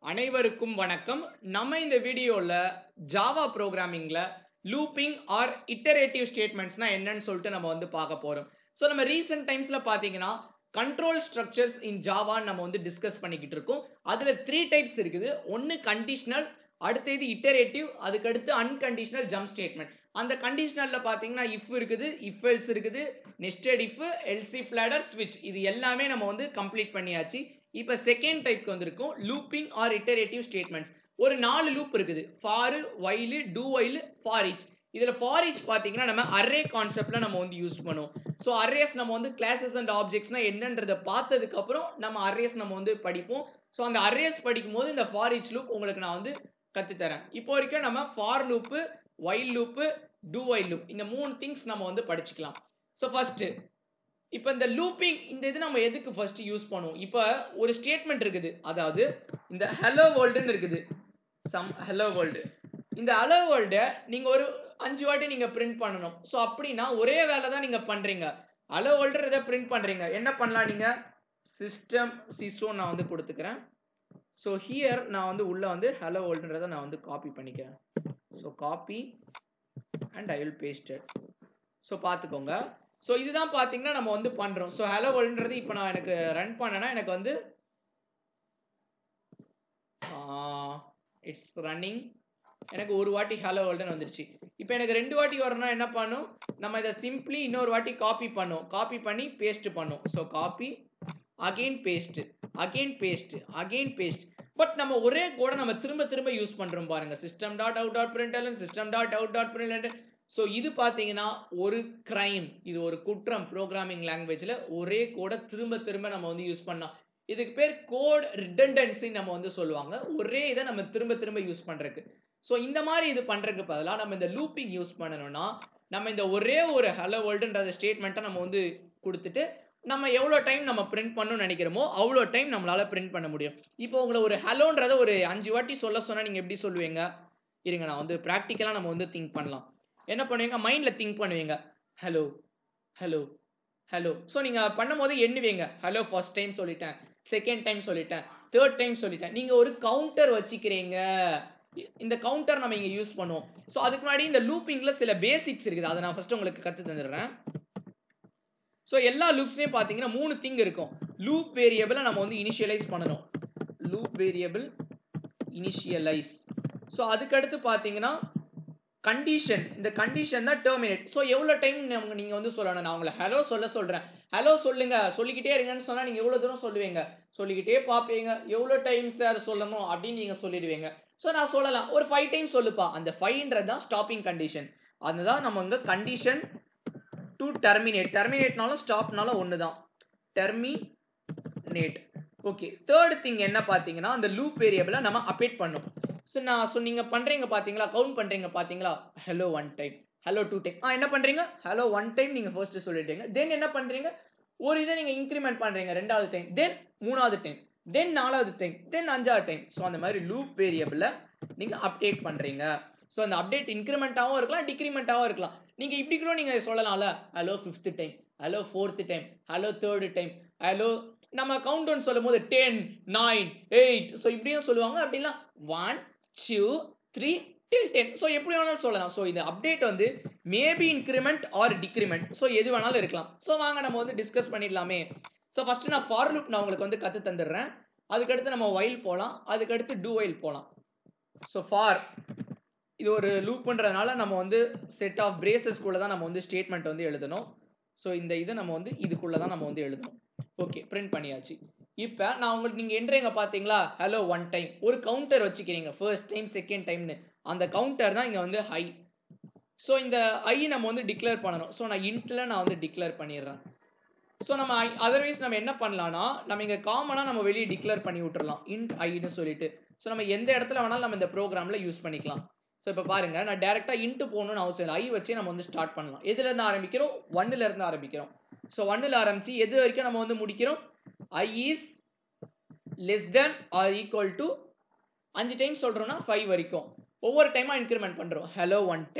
அனைவருக்கும் வணக்கம் நம்ம இந்த வீடியோல ஜாவா ப்ரோக்ராமிங்ல லூப்பிங் ஆர் இட்டரேட்டிவ் ஸ்டேட்மெண்ட்ஸ்னா என்னன்னு சொல்லிட்டு நம்ம வந்து பார்க்க போறோம் ஸோ நம்ம ரீசெண்ட் டைம்ஸ்ல பாத்தீங்கன்னா கண்ட்ரோல் ஸ்ட்ரக்சர்ஸ் இன் ஜாவான்னு நம்ம வந்து டிஸ்கஸ் பண்ணிக்கிட்டு இருக்கோம் அதுல த்ரீ டைப்ஸ் இருக்குது ஒன்னு கண்டிஷனல் அடுத்தது இட்டரேட்டிவ் அதுக்கடுத்து அன்கண்டிஷனல் ஜம்ப் ஸ்டேட்மெண்ட் அந்த கண்டிஷனல்ல பாத்தீங்கன்னா இஃப் இருக்குது இஃப் எல்ஸ் இருக்குது நெஸ்டட் இஃப் எல்சி ஃபிளாடர் ஸ்விட்ச் இது எல்லாமே நம்ம வந்து கம்ப்ளீட் பண்ணியாச்சு இப்போ செகண்ட் டைப்க்கு வந்திருக்கும் லூப்பிங் ஆர் இட்டரேட்டிவ் ஸ்டேட்மெண்ட்ஸ் ஒரு நாலு லூப் இருக்குது for while do while for each இதுல ஃபார் ஈச் பாத்தீங்கன்னா நம்ம அரே கான்செப்ட்ல நம்ம வந்து யூஸ் பண்ணுவோம் ஸோ அரேஸ் நம்ம வந்து கிளாஸஸ் அண்ட் ஆப்ஜெக்ட்ஸ்னா என்னன்றதை பார்த்ததுக்கு அப்புறம் நம்ம அரேஸ் நம்ம வந்து படிப்போம் ஸோ அந்த அரேஸ் படிக்கும் போது இந்த ஃபார் ஈச் லூப் உங்களுக்கு நான் வந்து கத்துத்தரேன் இப்போ வரைக்கும் நம்ம for loop while loop do while loop இந்த மூணு திங்ஸ் நம்ம வந்து படிச்சுக்கலாம் ஸோ ஃபர்ஸ்ட் இப்போ இந்த லூப்பிங் இந்த இது நம்ம எதுக்கு ஃபர்ஸ்ட் யூஸ் பண்ணுவோம் இப்போ ஒரு ஸ்டேட்மெண்ட் இருக்குது அதாவது இந்த ஹலோ வேர்ல்டுன்னு இருக்குது சம் ஹலோ வேர்ல்டு இந்த ஹலோ வேர்ல்டை நீங்க ஒரு அஞ்சு வாட்டி நீங்க பிரிண்ட் பண்ணணும் ஸோ அப்படின்னா ஒரே வேலை தான் நீங்க பண்றீங்க ஹலோ வேர்ல்டு பிரிண்ட் பண்றீங்க என்ன பண்ணலாம் நீங்க சிஸ்டம் சிசோ நான் வந்து கொடுத்துக்கிறேன் ஸோ ஹியர் நான் வந்து உள்ள வந்து ஹலோ வேர்ல்டுன்றதை நான் வந்து காப்பி பண்ணிக்கிறேன் so copy and I will paste it so பார்த்துக்கோங்க ஸோ இதுதான் பார்த்தீங்கன்னா நம்ம வந்து பண்ணுறோம் ஸோ ஹலோ வேர்ல்டுன்றது இப்போ நான் எனக்கு ரன் பண்ணேன்னா எனக்கு வந்து இட்ஸ் ரன்னிங் எனக்கு ஒரு வாட்டி ஹலோ வேர்ல்டுன்னு வந்துருச்சு இப்போ எனக்கு ரெண்டு வாட்டி வரணும்னா என்ன பண்ணும் நம்ம இதை சிம்பிளி இன்னொரு வாட்டி காப்பி பண்ணும் காப்பி பண்ணி பேஸ்ட் பண்ணும் so copy again paste again paste again paste but நம்ம ஒரே கூட நம்ம திரும்ப திரும்ப யூஸ் பண்றோம் பாருங்க system dot out dot print system dot out dot print so இது பார்த்தீங்கன்னா ஒரு கிரைம் இது ஒரு குற்றம் ப்ரோக்ராமிங் லாங்குவேஜில் ஒரே கோடை திரும்ப திரும்ப நம்ம வந்து யூஸ் பண்ணலாம் இதுக்கு பேர் கோட் ரிட்டன்டன்சி நம்ம வந்து சொல்லுவாங்க ஒரே இதை நம்ம திரும்ப திரும்ப யூஸ் பண்றதுக்கு ஸோ இந்த மாதிரி இது பண்றதுக்கு பதிலாக நம்ம இந்த லூப்பிங் யூஸ் பண்ணணும்னா நம்ம இந்த ஒரே ஒரு ஹலோ வேர்ல்டுன்ற ஸ்டேட்மெண்ட்டை நம்ம வந்து கொடுத்துட்டு நம்ம எவ்வளோ டைம் நம்ம பிரிண்ட் பண்ணணும்னு நினைக்கிறோமோ அவ்வளோ டைம் நம்மளால பிரிண்ட் பண்ண முடியும் இப்போ உங்களை ஒரு ஹலோன்றத ஒரு அஞ்சு வாட்டி சொல்ல சொன்னா நீங்க எப்படி சொல்லுவீங்க இருங்க நான் வந்து ப்ராக்டிக்கலாக நம்ம வந்து திங்க் பண்ணலாம் என்ன பண்ணுவீங்க மைண்ட்ல திங்க் பண்ணுவீங்க ஹலோ ஹலோ ஹலோ ஸோ நீங்க பண்ணும் போது எண்ணுவீங்க ஹலோ ஃபர்ஸ்ட் டைம் சொல்லிட்டேன் செகண்ட் டைம் சொல்லிட்டேன் தேர்ட் டைம் சொல்லிட்டேன் நீங்க ஒரு கவுண்டர் வச்சுக்கிறீங்க இந்த கவுண்டர் நம்ம இங்க யூஸ் பண்ணுவோம் ஸோ அதுக்கு முன்னாடி இந்த லூப்பிங்ல சில பேசிக்ஸ் இருக்குது அதை நான் ஃபர்ஸ்ட் உங்களுக்கு கத்து தந்துடுறேன் ஸோ எல்லா லூப்ஸ்லயும் பாத்தீங்கன்னா மூணு திங் இருக்கும் லூப் வேரியபிளை நம்ம வந்து இனிஷியலைஸ் பண்ணணும் லூப் வேரியபிள் இனிஷியலைஸ் ஸோ அதுக்கடுத்து பாத்தீங்கன்னா கண்டிஷன் இந்த கண்டிஷன் தான் டெர்மினேட் ஸோ எவ்வளோ டைம் நீங்க வந்து சொல்லணும் நான் உங்களை ஹலோ சொல்ல சொல்றேன் ஹலோ சொல்லுங்க சொல்லிக்கிட்டே இருங்கன்னு சொன்னா நீங்க எவ்வளவு தூரம் சொல்லுவீங்க சொல்லிக்கிட்டே பார்ப்பீங்க எவ்வளோ டைம் சார் சொல்லணும் அப்படின்னு நீங்க சொல்லிடுவீங்க ஸோ நான் சொல்லலாம் ஒரு ஃபைவ் டைம் சொல்லுப்பா அந்த ஃபைவ்ன்றது தான் ஸ்டாப்பிங் கண்டிஷன் அதுதான் நம்ம வந்து கண்டிஷன் டு டெர்மினேட் டெர்மினேட்னாலும் ஸ்டாப்னாலும் ஒன்று தான் டெர்மினேட் ஓகே தேர்ட் திங் என்ன பார்த்தீங்கன்னா அந்த லூப் வேரியபிளை நம்ம அப்டேட் பண்ணும் ஸோ நான் ஸோ நீங்கள் பண்ணுறீங்க பார்த்தீங்களா கவுண்ட் பண்ணுறீங்க பார்த்தீங்களா hello one time hello two time ஆ என்ன பண்ணுறீங்க ஹலோ ஒன் டைம் நீங்கள் ஃபர்ஸ்ட் சொல்லிட்டீங்க தென் என்ன பண்ணுறீங்க ஒரு இதை நீங்கள் இன்க்ரிமெண்ட் பண்ணுறீங்க ரெண்டாவது டைம் தென் மூணாவது டைம் தென் நாலாவது டைம் தென் அஞ்சாவது டைம் ஸோ அந்த மாதிரி லூப் வேரியபிளை நீங்கள் அப்டேட் பண்ணுறீங்க ஸோ அந்த அப்டேட் இன்க்ரிமெண்ட்டாகவும் இருக்கலாம் டிக்ரிமெண்ட்டாகவும் இருக்கலாம் நீங்கள் இப்படி கூட நீங்கள் சொல்லலாம்ல hello fifth time hello fourth time hello third time hello நம்ம கவுண்ட் டவுன் சொல்லும் போது டென் நைன் எயிட் ஸோ இப்படியும் சொல்லுவாங்க அப்படின்னா one two three till ten so எப்படி வேணாலும் சொல்லலாம் ஸோ இந்த அப்டேட் வந்து maybe increment or decrement so எது வேணாலும் இருக்கலாம் ஸோ வாங்க நம்ம வந்து டிஸ்கஸ் பண்ணிடலாமே ஸோ ஃபர்ஸ்ட் நான் ஃபார் லூப் நான் உங்களுக்கு வந்து கற்று தந்துடுறேன் அதுக்கடுத்து நம்ம வைல் போகலாம் அதுக்கடுத்து டூ வைல் போகலாம் ஸோ ஃபார் இது ஒரு லூப்ன்றதுனால நம்ம வந்து செட் ஆஃப் பிரேசஸ்குள்ள தான் நம்ம வந்து ஸ்டேட்மெண்ட் வந்து எழுதணும் ஸோ இந்த இதை நம்ம வந்து இதுக்குள்ள தான் நம்ம வந்து எழுதணும் ஓகே பிரிண்ட் பண்ணியாச்சு இப்போ நான் உங்களுக்கு நீங்கள் என்றீங்க பார்த்தீங்களா ஹலோ ஒன் டைம் ஒரு கவுண்டர் வச்சுக்கிறீங்க ஃபர்ஸ்ட் டைம் செகண்ட் டைம்னு அந்த கவுண்டர் தான் இங்கே வந்து ஹை ஸோ இந்த ஐ நம்ம வந்து டிக்ளேர் பண்ணணும் ஸோ நான் இன்ட்ல நான் வந்து டிக்ளேர் பண்ணிடுறேன் ஸோ நம்ம அதர்வைஸ் நம்ம என்ன பண்ணலாம்னா நம்ம இங்கே காமனாக நம்ம வெளியே டிக்ளேர் பண்ணி விட்டுறலாம் இன்ட் ஐன்னு சொல்லிட்டு ஸோ நம்ம எந்த இடத்துல வேணாலும் நம்ம இந்த ப்ரோக்ராமில் யூஸ் பண்ணிக்கலாம் ஸோ இப்போ பாருங்க நான் டேரெக்டாக இன்ட்டு போகணும்னு அவசியம் இல்லை ஐ வச்சு நம்ம வந்து ஸ்டார்ட் பண்ணலாம் எதுல இருந்து ஆரம்பிக்கிறோம் ஒன்னுல இருந்து ஆரம்பிக்கிறோம் ஸோ ஒன்னுல ஆரம்பிச்சு எது வரைக்கும் நம்ம வந்து முடிக்கிறோம் I is less than or equal to அஞ்சு டைம் சொல்றோம்னா ஃபைவ் வரைக்கும் ஒவ்வொரு டைமா இன்க்ரிமெண்ட் பண்றோம் hello one time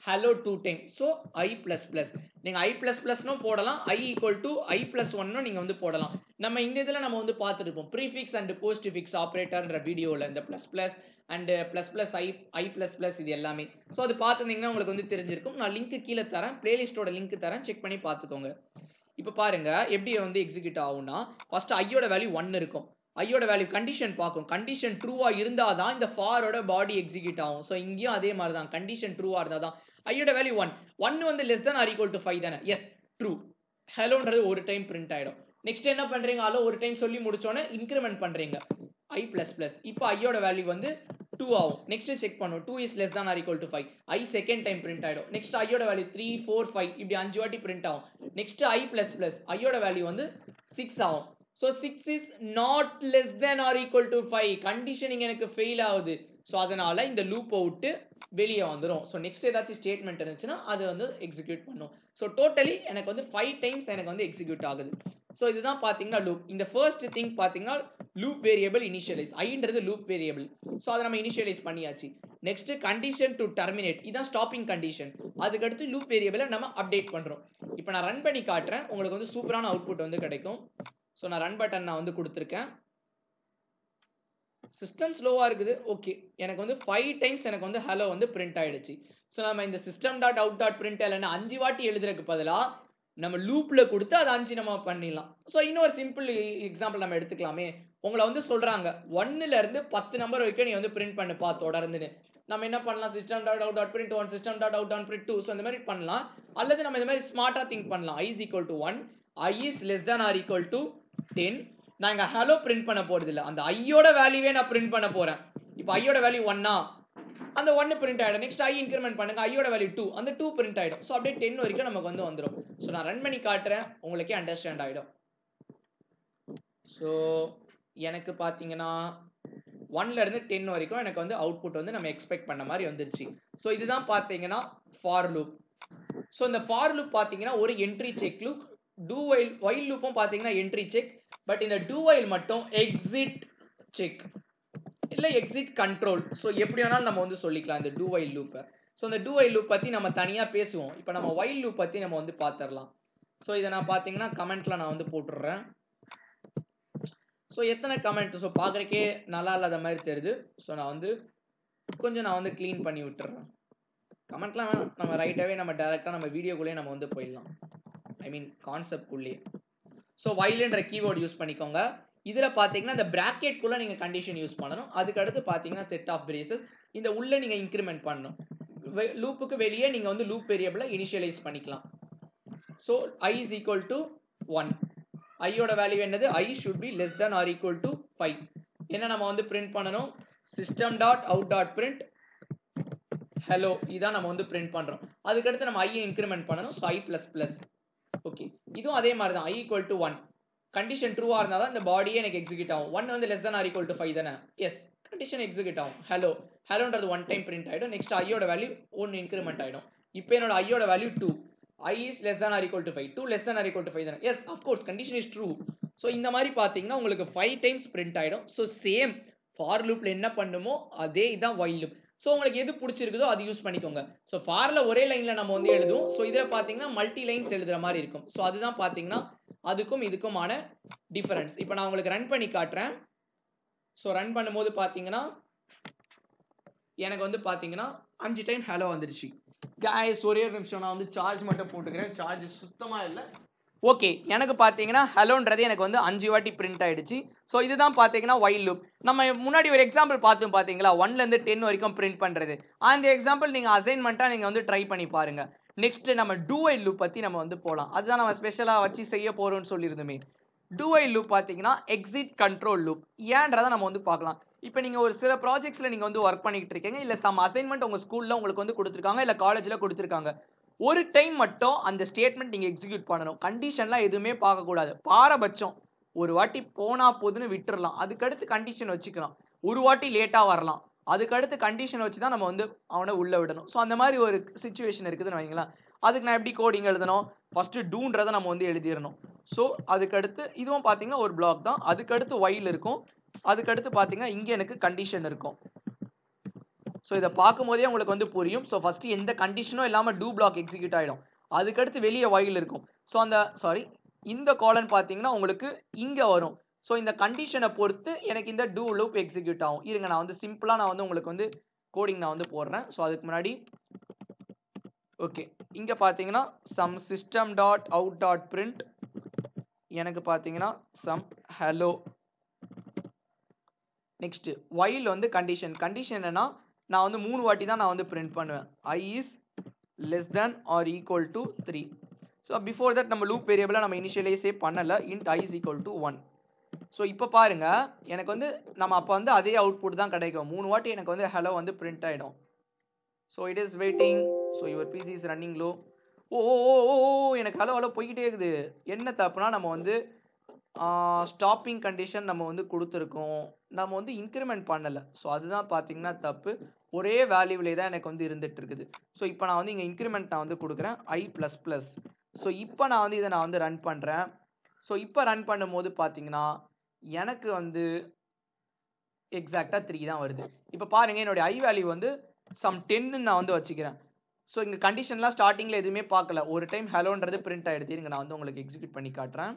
hello two time so I plus plus நீங்க ஐ பிளஸ் பிளஸ்னும் போடலாம் I equal to I plus ஒன்னும் நீங்க வந்து போடலாம் நம்ம இந்த இதுல நம்ம வந்து பார்த்துருப்போம் ப்ரீஃபிக்ஸ் அண்ட் போஸ்ட் ஃபிக்ஸ் ஆப்ரேட்டர்ன்ற வீடியோல இந்த plus plus and plus plus I I plus plus இது எல்லாமே ஸோ அது பார்த்துருந்தீங்கன்னா உங்களுக்கு வந்து தெரிஞ்சிருக்கும் நான் லிங்க் கீழே தரேன் பிளேலிஸ்டோட லிங்க் தரேன் செக் பண்ணி பார்த்துக்கோங்க இப்போ பாருங்க எப்படி வந்து எக்ஸிக்யூட் ஆகும்னா ஃபர்ஸ்ட் ஐயோட வேல்யூ ஒன் இருக்கும் ஐயோட வேல்யூ கண்டிஷன் பார்க்கும் கண்டிஷன் ட்ரூவா இருந்தால் தான் இந்த ஃபாரோட பாடி எக்ஸிக்யூட் ஆகும் ஸோ இங்கேயும் அதே மாதிரி தான் கண்டிஷன் ட்ரூவா இருந்தால் தான் ஐயோட வேல்யூ ஒன் ஒன் வந்து less than or equal to five தானே எஸ் ட்ரூ ஹலோன்றது ஒரு டைம் பிரிண்ட் ஆயிடும் நெக்ஸ்ட் என்ன பண்றீங்க ஹலோ ஒரு டைம் சொல்லி முடிச்சோன்னே இன்க்ரிமெண்ட் பண்றீங்க ஐ பிளஸ் பிளஸ் இப்போ ஐயோட வேல்யூ வந்து டூ ஆகும் நெக்ஸ்ட் செக் பண்ணும் two is less than or equal to five I second time print ஆயிடும் நெக்ஸ்ட் ஐயோட வேல்யூ த்ரீ ஃபோர் ஃபைவ் இப்படி அஞ்சு வாட்டி பிரிண்ட் ஆகும் நெக்ஸ்ட் ஐ பிளஸ் பிளஸ் ஐயோட வேல்யூ வந்து சிக்ஸ் ஆகும் so six is not less than or equal to five conditioning எனக்கு ஃபெயில் ஆகுது ஸோ அதனால இந்த லூப்பை விட்டு வெளியே வந்துடும் ஸோ நெக்ஸ்ட் ஏதாச்சும் ஸ்டேட்மெண்ட் இருந்துச்சுன்னா அது வந்து எக்ஸிக்யூட் பண்ணும் ஸோ டோட்டலி எனக்கு வந்து ஃபைவ் டைம்ஸ் எனக்கு வந்து எக்ஸிக்யூட் ஆகுது ஸோ இதுதான் பார்த்தீங்கன்னா லூப் இந்த ஃபர்ஸ்ட் திங் பார்த்தீங்கன்னா லூப் வேரியபிள் இனிஷியலைஸ் ஐன்றது லூப் வேரியபிள் ஸோ அதை நம்ம இனிஷியலைஸ் பண்ணியாச்சு நெக்ஸ்ட் கண்டிஷன் டு டர்மினேட் இதான் ஸ்டாப்பிங் கண்டிஷன் அதுக்கடுத்து லூப் வேரியபிளை நம்ம அப்டேட் பண்ணுறோம் இப்போ நான் ரன் பண்ணி காட்டுறேன் உங்களுக்கு வந்து சூப்பரான அவுட்புட் வந்து கிடைக்கும் ஸோ நான் ரன் பட்டன் நான் வந்து கொடுத்துருக்கேன் சிஸ்டம் ஸ்லோவாக இருக்குது ஓகே எனக்கு வந்து ஃபைவ் டைம்ஸ் எனக்கு வந்து ஹலோ வந்து பிரிண்ட் ஆயிடுச்சு ஸோ நம்ம இந்த system dot out dot print இல்லைன்னா அஞ்சு வாட்டி எழுதுறதுக்கு பதிலாக நம்ம லூப்ல கொடுத்து அதை அஞ்சு நம்ம பண்ணிடலாம் ஸோ இன்னொரு சிம்பிள் எக்ஸாம்பிள் நம்ம எடுத்துக்கலாமே உங்களை வந்து சொல்றாங்க ஒன்னுல இருந்து பத்து நம்பர் வரைக்கும் நீ வந்து பிரிண்ட் பண்ணுப்பா தொடர்ந்துன்னு நம்ம என்ன பண்ணலாம் system dot out dot print one system dot out dot print two so இந்த மாதிரி பண்ணலாம் அல்லது நம்ம இந்த மாதிரி ஸ்மார்ட்டா திங்க் பண்ணலாம் I is equal to one I is less than or equal to ten நான் இங்க ஹலோ பிரிண்ட் பண்ண போறது இல்ல அந்த ஐயோட வேல்யூவே நான் பிரிண்ட் பண்ண போறேன் இப்போ ஐயோட வேல்யூ ஒன்னா அந்த ஒன்னு பிரிண்ட் ஆயிடும் நெக்ஸ்ட் ஐ இன்க்ரிமெண்ட் பண்ணுங்க ஐயோட வேல்யூ டூ அந்த டூ பிரிண்ட் ஆயிடும் ஸோ அப்படியே டென் வரைக்கும் நமக்கு வந்து வந்துடும் ஸோ நான் ரன் பண்ணி காட்டுறேன் உங்களுக்கே அண்டர்ஸ்டாண்ட் ஆயிடும் ஸோ எனக்கு பார்த்தீங்கன்னா ஒன்ல இருந்து டென் வரைக்கும் எனக்கு வந்து அவுட்புட் வந்து நம்ம எக்ஸ்பெக்ட் பண்ண மாதிரி வந்துருச்சு ஸோ இதுதான் பார்த்தீங்கன்னா ஃபார் லூப் ஸோ இந்த ஃபார் லூப் பார்த்தீங்கன்னா ஒரு entry check loop do while while லூப்பும் பார்த்தீங்கன்னா என்ட்ரி செக் பட் இந்த டூ வைல் மட்டும் எக்ஸிட் செக் இல்லை எக்ஸிட் கண்ட்ரோல் ஸோ எப்படி வேணாலும் நம்ம வந்து சொல்லிக்கலாம் இந்த டூ வைல் லூப்பை ஸோ இந்த டூ வைல் லூப் பற்றி நம்ம தனியாக பேசுவோம் இப்போ நம்ம வைல் லூப் பற்றி நம்ம வந்து பார்த்துடலாம் ஸோ இதை நான் பார்த்தீங்கன்னா கமெண்ட்ல நான் வந்து போட்டுடுறேன் ஸோ எத்தனை கமெண்ட் ஸோ பார்க்குறக்கே நல்லா இல்லாத மாதிரி தெரியுது ஸோ நான் வந்து கொஞ்சம் நான் வந்து க்ளீன் பண்ணி விட்டுறேன் கமெண்ட்லாம் வேணாம் நம்ம ரைட்டாகவே நம்ம டேரெக்டாக நம்ம வீடியோக்குள்ளேயே நம்ம வந்து போயிடலாம் ஐ மீன் கான்செப்ட்குள்ளேயே ஸோ வைல்ன்ற கீவேர்டு யூஸ் பண்ணிக்கோங்க இதில் பார்த்தீங்கன்னா இந்த ப்ராக்கெட்குள்ளே நீங்கள் கண்டிஷன் யூஸ் பண்ணணும் அதுக்கு அடுத்து பார்த்தீங்கன்னா செட் ஆஃப் பிரேசஸ் இந்த உள்ளே நீங்கள் இன்க்ரிமெண்ட் பண்ணணும் லூப்புக்கு வெளியே நீங்கள் வந்து லூப் வேரியபிளை இனிஷியலைஸ் பண்ணிக்கலாம் so I is equal to one ஐயோட வேல்யூ என்னது I should be less than or equal to five என்ன நம்ம வந்து பிரிண்ட் பண்ணணும் system dot out dot print hello இதான் நம்ம வந்து பிரிண்ட் பண்றோம் அதுக்கடுத்து நம்ம ஐயை இன்க்ரிமெண்ட் பண்ணணும் so I plus plus okay இதுவும் அதே மாதிரி தான் I equal to one condition ட்ரூவா இருந்தால் தான் இந்த பாடியே எனக்கு எக்ஸிக்யூட் ஆகும் ஒன் வந்து less than or equal to five தானே எஸ் கண்டிஷன் எக்ஸிக்யூட் ஆகும் ஹலோ ஹலோன்றது ஒன் டைம் பிரிண்ட் ஆயிடும் நெக்ஸ்ட் ஐயோட வேல்யூ ஒன்று இன்க்ரிமெண்ட் ஆயிடும் இப்போ என்னோட ஐயோட value two I is less than or equal to five two less than or equal to five தானே yes of course condition is true so இந்த மாதிரி பார்த்தீங்கன்னா உங்களுக்கு ஃபைவ் டைம்ஸ் பிரிண்ட் ஆயிடும் ஸோ சேம் ஃபார் லூப்ல என்ன பண்ணுமோ அதே இதான் வைல் லூப் ஸோ உங்களுக்கு எது பிடிச்சிருக்குதோ அது யூஸ் பண்ணிக்கோங்க ஸோ ஃபார்ல ஒரே லைன்ல நம்ம வந்து எழுதுவோம் ஸோ இதில் பார்த்தீங்கன்னா மல்டி லைன்ஸ் எழுதுற மாதிரி இருக்கும் ஸோ அதுதான் பார்த்தீங்கன்னா அதுக்கும் இதுக்குமான டிஃபரன்ஸ் இப்போ நான் உங்களுக்கு ரன் பண்ணி காட்டுறேன் ஸோ ரன் பண்ணும்போது பார்த்தீங்கன்னா எனக்கு வந்து பார்த்தீங்கன்னா அஞ்சு டைம் ஹலோ வந்துருச்சு கேஸ் ஒரே ஒரு நிமிஷம் நான் வந்து சார்ஜ் மட்டும் போட்டுக்கிறேன் சார்ஜ் சுத்தமாக இல்லை ஓகே எனக்கு பார்த்தீங்கன்னா ஹலோன்றது எனக்கு வந்து அஞ்சு வாட்டி பிரிண்ட் ஆயிடுச்சு ஸோ இதுதான் பார்த்தீங்கன்னா வைல் லூப் நம்ம முன்னாடி ஒரு எக்ஸாம்பிள் பார்த்தோம் பார்த்தீங்களா ஒன்லேருந்து டென் வரைக்கும் பிரிண்ட் பண்ணுறது அந்த எக்ஸாம்பிள் நீங்கள் அசைன்மெண்ட்டாக நீங்கள் வந்து ட்ரை பண்ணி பாருங்க நெக்ஸ்ட் நம்ம டூ வைல் லூப் பற்றி நம்ம வந்து போகலாம் அதுதான் நம்ம ஸ்பெஷலாக வச்சு செய்ய போகிறோம்னு சொல்லியிருந்தோமே டூ வைல் லூப் பார்த்தீங்கன்னா எக்ஸிட் கண்ட்ரோல் லூப் ஏன்றதை நம்ம வந்து பார்க்கலாம் இப்போ நீங்கள் ஒரு சில ப்ராஜெக்ட்ஸில் நீங்கள் வந்து ஒர்க் பண்ணிக்கிட்டு இருக்கீங்க இல்லை சம் அசைன்மெண்ட் உங்கள் ஸ்கூலில் உங்களுக்கு வந்து கொடுத்துருக்காங்க இல்லை காலேஜில் கொடுத்துருக்காங்க ஒரு டைம் மட்டும் அந்த ஸ்டேட்மெண்ட் நீங்கள் எக்ஸிக்யூட் பண்ணணும் கண்டிஷன்லாம் எதுவுமே பார்க்கக்கூடாது பாரபட்சம் ஒரு வாட்டி போனா போதுன்னு விட்டுறலாம் அதுக்கடுத்து கண்டிஷன் வச்சுக்கலாம் ஒரு வாட்டி லேட்டாக வரலாம் அதுக்கடுத்து கண்டிஷன் வச்சு தான் நம்ம வந்து அவனை உள்ள விடணும் ஸோ அந்த மாதிரி ஒரு சுச்சுவேஷன் இருக்குதுன்னு வைங்களேன் அதுக்கு நான் எப்படி கோடிங் எழுதணும் ஃபஸ்ட்டு டூன்றதை நம்ம வந்து எழுதிடணும் ஸோ அதுக்கடுத்து இதுவும் பார்த்தீங்கன்னா ஒரு பிளாக் தான் அதுக்கடுத்து ஒயில் இருக்கும் அதுக்கடுத்து பார்த்தீங்கன்னா இங்கே எனக்கு கண்டிஷன் இருக்கும் ஸோ இதை பார்க்கும் போதே உங்களுக்கு வந்து புரியும் ஸோ ஃபர்ஸ்ட் எந்த கண்டிஷனும் இல்லாமல் டூ பிளாக் எக்ஸிக்யூட் ஆகிடும் அதுக்கடுத்து வெளியே வயல் இருக்கும் ஸோ அந்த சாரி இந்த காலன் பார்த்தீங்கன்னா உங்களுக்கு இங்கே வரும் ஸோ இந்த கண்டிஷனை பொறுத்து எனக்கு இந்த டூ லூப் எக்ஸிக்யூட் ஆகும் இருங்க நான் வந்து சிம்பிளாக நான் வந்து உங்களுக்கு வந்து கோடிங் நான் வந்து போடுறேன் ஸோ அதுக்கு முன்னாடி ஓகே இங்கே பார்த்தீங்கன்னா some system dot out dot print எனக்கு பார்த்தீங்கன்னா சம் ஹலோ நெக்ஸ்ட் ஒயில் வந்து கண்டிஷன் கண்டிஷன் என்னன்னா நான் வந்து மூணு வாட்டி தான் நான் வந்து பிரிண்ட் பண்ணுவேன் I is less than or equal to three so before that நம்ம லூப் வேரியபிளாக நம்ம இனிஷியலைஸே பண்ணலை int I is equal to one so இப்போ பாருங்க எனக்கு வந்து நம்ம அப்போ வந்து அதே அவுட்புட் தான் கிடைக்கும் மூணு வாட்டி எனக்கு வந்து ஹலோ வந்து பிரிண்ட் ஆகிடும் so it is waiting so your PC is running low ஓ ஓ ஓ ஓ ஓ, எனக்கு ஹலோ ஹலோ போய்கிட்டே இருக்குது என்ன தப்புனா நம்ம வந்து ஸ்டாப்பிங் கண்டிஷன் நம்ம வந்து கொடுத்துருக்கோம் நம்ம வந்து இன்க்ரிமெண்ட் பண்ணலை ஸோ அதுதான் பார்த்தீங்கன்னா தப்பு ஒரே வேல்யூவிலே தான் எனக்கு வந்து இருந்துட்டு இருக்குது ஸோ இப்போ நான் வந்து இங்கே இன்க்ரிமெண்ட் நான் வந்து கொடுக்குறேன் ஐ ப்ளஸ் ப்ளஸ் ஸோ இப்போ நான் வந்து இதை நான் வந்து ரன் பண்ணுறேன் ஸோ இப்போ ரன் பண்ணும்போது பார்த்தீங்கன்னா எனக்கு வந்து எக்ஸாக்டாக த்ரீ தான் வருது இப்போ பாருங்க என்னுடைய ஐ வேல்யூ வந்து சம் டென்னு நான் வந்து வச்சுக்கிறேன் ஸோ இங்கே கண்டிஷன்லாம் ஸ்டார்டிங்கில் எதுவுமே பார்க்கல ஒரு டைம் ஹலோன்றது பிரிண்ட் ஆகிடுது இருங்க நான் வந்து உங்களுக்கு எக்ஸிக்யூட் பண்ணி காட்டுறேன்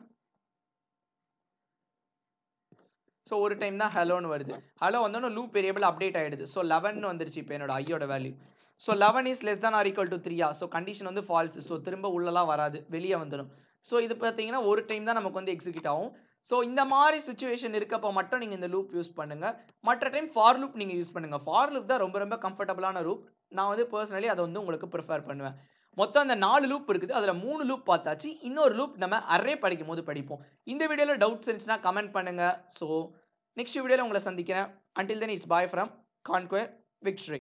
ஸோ ஒரு டைம் தான் ஹலோன்னு வருது ஹலோ வந்தோன்னே லூப் வேரியபிள் அப்டேட் ஆயிடுது ஸோ லெவன் வந்துருச்சு இப்போ என்னோட ஐயோட வேல்யூ so eleven is less than or equal to த்ரீயா ஸோ கண்டிஷன் வந்து ஃபால்ஸ் ஸோ திரும்ப உள்ளலாம் வராது வெளியே வந்துடும் ஸோ இது பார்த்தீங்கன்னா ஒரு டைம் தான் நமக்கு வந்து எக்ஸிக்யூட் ஆகும் ஸோ இந்த மாதிரி சுச்சுவேஷன் இருக்கப்போ மட்டும் நீங்கள் இந்த லூப் யூஸ் பண்ணுங்க மற்ற டைம் ஃபார் லூப் நீங்கள் யூஸ் பண்ணுங்க ஃபார் லூப் தான் ரொம்ப ரொம்ப கம்ஃபர்டபுளான லூப் நான் வந்து பர்சனலி அதை வந்து உங்களுக்கு ப்ரிஃபர் பண்ணுவேன் மொத்தம் அந்த நாலு லூப் இருக்குது அதில் மூணு லூப் பார்த்தாச்சு இன்னொரு லூப் நம்ம அரே படிக்கும் போது படிப்போம் இந்த வீடியோவில் டவுட்ஸ் இருந்துச்சுன்னா கமெண்ட் பண்ணுங்க ஸோ நெக்ஸ்ட் வீடியோவில் உங்களை சந்திக்கிறேன் until then it's bye from conquer விக்ஸ்ரே